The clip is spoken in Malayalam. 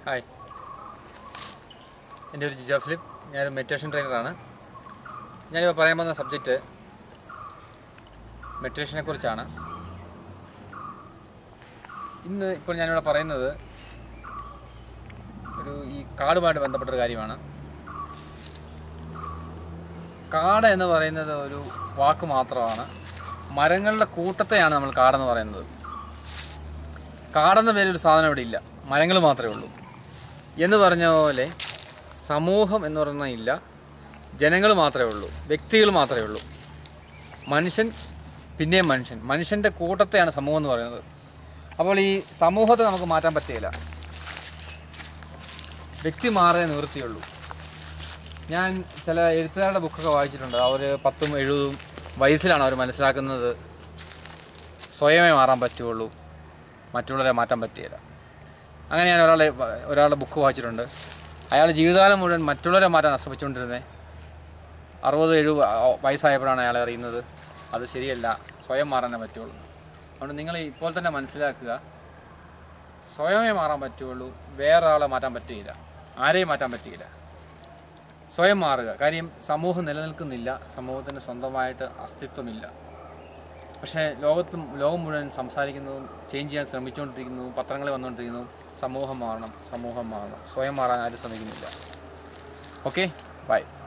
ഹായ് എൻ്റെ ഒരു ജിജോ ഫിലിപ്പ് ഞാനൊരു മെഡിറ്റേഷൻ ട്രെയിനറാണ് ഞാനിപ്പോൾ പറയാൻ പോകുന്ന സബ്ജക്റ്റ് മെഡിറ്റേഷനെ കുറിച്ചാണ് ഇന്ന് ഇപ്പോൾ ഞാനിവിടെ പറയുന്നത് ഒരു ഈ കാടുമായിട്ട് ബന്ധപ്പെട്ട ഒരു കാര്യമാണ് കാട് എന്ന് പറയുന്നത് ഒരു വാക്ക് മാത്രമാണ് മരങ്ങളുടെ കൂട്ടത്തെയാണ് നമ്മൾ കാടെന്ന് പറയുന്നത് കാടെന്ന പേര് ഒരു സാധനം ഇവിടെ ഇല്ല മരങ്ങൾ മാത്രമേ ഉള്ളൂ എന്ന് പറഞ്ഞ പോലെ സമൂഹം എന്ന് പറഞ്ഞാൽ ഇല്ല ജനങ്ങൾ മാത്രമേ ഉള്ളൂ വ്യക്തികൾ മാത്രമേ ഉള്ളൂ മനുഷ്യൻ പിന്നെയും മനുഷ്യൻ മനുഷ്യൻ്റെ കൂട്ടത്തെയാണ് സമൂഹം എന്ന് പറയുന്നത് അപ്പോൾ ഈ സമൂഹത്തെ നമുക്ക് മാറ്റാൻ പറ്റുകയില്ല വ്യക്തി മാറേ നിവൃത്തിയുള്ളൂ ഞാൻ ചില എഴുത്തുകാരുടെ ബുക്കൊക്കെ വായിച്ചിട്ടുണ്ട് അവർ പത്തും എഴുപതും വയസ്സിലാണ് അവർ മനസ്സിലാക്കുന്നത് സ്വയമേ മാറാൻ പറ്റുള്ളൂ മറ്റുള്ളവരെ മാറ്റാൻ പറ്റുകയില്ല അങ്ങനെ ഞാൻ ഒരാളെ ഒരാളുടെ ബുക്ക് വായിച്ചിട്ടുണ്ട് അയാൾ ജീവിതകാലം മുഴുവൻ മറ്റുള്ളവരെ മാറ്റാൻ ശ്രമിച്ചുകൊണ്ടിരുന്നത് അറുപത് എഴുപത് വയസ്സായപ്പോഴാണ് അയാളെ അറിയുന്നത് അത് ശരിയല്ല സ്വയം മാറാനേ പറ്റുള്ളൂ അതുകൊണ്ട് നിങ്ങൾ ഇപ്പോൾ തന്നെ മനസ്സിലാക്കുക സ്വയമേ മാറാൻ പറ്റുള്ളൂ വേറെ ആളെ മാറ്റാൻ പറ്റുകയില്ല ആരെയും മാറ്റാൻ പറ്റുകയില്ല സ്വയം മാറുക കാര്യം സമൂഹം നിലനിൽക്കുന്നില്ല സമൂഹത്തിന് സ്വന്തമായിട്ട് അസ്തിത്വമില്ല പക്ഷേ ലോകത്തും ലോകം മുഴുവൻ സംസാരിക്കുന്നതും ചേഞ്ച് ചെയ്യാൻ ശ്രമിച്ചുകൊണ്ടിരിക്കുന്നതും പത്രങ്ങളിൽ വന്നുകൊണ്ടിരിക്കുന്നതും സമൂഹം മാറണം സമൂഹം മാറണം സ്വയം മാറാൻ ആരും ശ്രമിക്കുന്നില്ല ഓക്കെ ബൈ